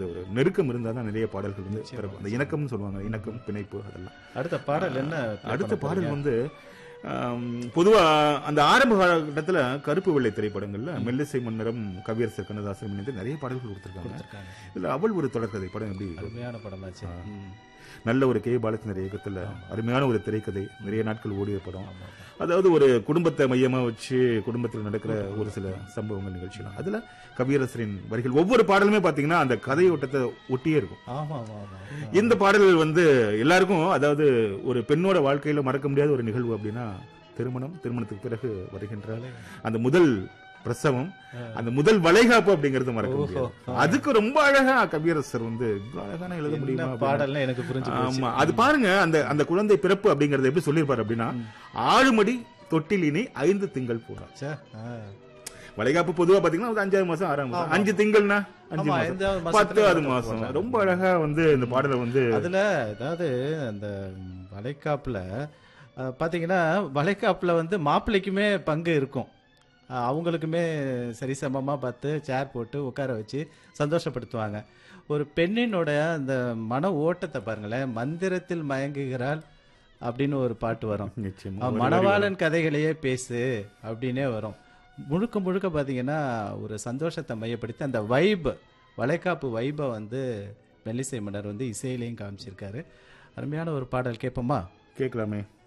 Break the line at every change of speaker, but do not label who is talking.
அந்த ஒரு நெருக்கம் இருந்தால் தான் நிறைய பாடல்கள் வந்து பிறக்கும் அந்த இணக்கம்னு சொல்லுவாங்க இணக்கம் பிணைப்பு அதெல்லாம்
அடுத்த பாடல் என்ன
அடுத்த பாடல் வந்து ஆம், பொதுவா அந்த ஆரம்ப காலகட்டத்துல கருப்பு வெள்ளை திரைப்படங்கள்ல மெல்லிசை மன்னரும் கவியரசர் கண்ணதாசன் இணைந்து நிறைய பாடல்கள் கொடுத்திருக்காங்க இதுல அவள் ஒரு தொடர்கதை படம் எப்படி
அருமையான படமாச்சு ம்.
நல்ல ஒரு கே பாலச்சந்தர் இயக்கத்துல அருமையான ஒரு திரைக்கதை நிறைய நாட்கள் ஓடிய படம் அதாவது ஒரு குடும்பத்தை மையமா வச்சு குடும்பத்தில் நடக்கிற ஒரு சில சம்பவங்கள் நிகழ்ச்சிகள் அதுல கவியரசரின் வரிகள் ஒவ்வொரு பாடலுமே பாத்தீங்கன்னா அந்த கதையோட்டத்தை ஒட்டியே இருக்கும்
ஆமா ஆமா ஆமா
இந்த பாடல் வந்து எல்லாருக்கும் அதாவது ஒரு பெண்ணோட வாழ்க்கையில மறக்க முடியாத ஒரு நிகழ்வு அப்படின்னா திருமணம் திருமணத்துக்கு பிறகு வருகின்ற அந்த முதல் பிரசவம் அந்த முதல் வளைகாப்பு அப்படிங்கறது மறக்க முடியாது அதுக்கு ரொம்ப அழகா கவியரசர் வந்து இவ்வளவு அழகான எழுத முடியுமா
என்ன
அப்படின்னு.
பாடல்னு எனக்கு புரிஞ்சு போச்சு.
ஆமா அது பாருங்க அந்த அந்த குழந்தை பிறப்பு அப்படிங்கறது எப்படி சொல்லியிருப்பாரு அப்படின்னா ஆளுமடி தொட்டிலினி ஐந்து திங்கள் போறா
ச்சே, ஆ.
வளைகாப்பு பொதுவா பாத்தீங்கன்னா ஒரு அஞ்சாவது மாசம் ஆறாம் மாசம் அஞ்சு திங்கள்னா அஞ்சு
ஆமா,
மாசம்
ஐந்தாவது மாசத்துல
பத்தாவது
வளைகாப்பு
மாசம் ரொம்ப அழகா வந்து இந்த பாடலை வந்து
அதுல அதாவது அந்த வளைகாப்புல அஹ், பாத்தீங்கன்னா வளைகாப்புல வந்து மாப்பிள்ளைக்குமே பங்கு இருக்கும் அஹ், அவங்களுக்குமே சரிசமமா பார்த்து சேர் போட்டு உட்கார வச்சு சந்தோஷப்படுத்துவாங்க ஒரு பெண்ணினோட அந்த மன ஓட்டத்தை பாருங்களேன் மந்திரத்தில் மயங்குகிறாள் அப்படின்னு ஒரு பாட்டு வரும்
நிச்சயமா
அஹ், மணவாளன் கதைகளையே பேசு அப்படின்னே வரும் முழுக்க முழுக்க பார்த்தீங்கன்னா ஒரு சந்தோஷத்தை மையப்படுத்தி அந்த வைப் வளைகாப்பு வைபை வந்து மெல்லிசை மன்னர் வந்து இசையிலையும் காமிச்சிருக்காரு அருமையான ஒரு பாடல் கேட்போமா
கேட்கலாமே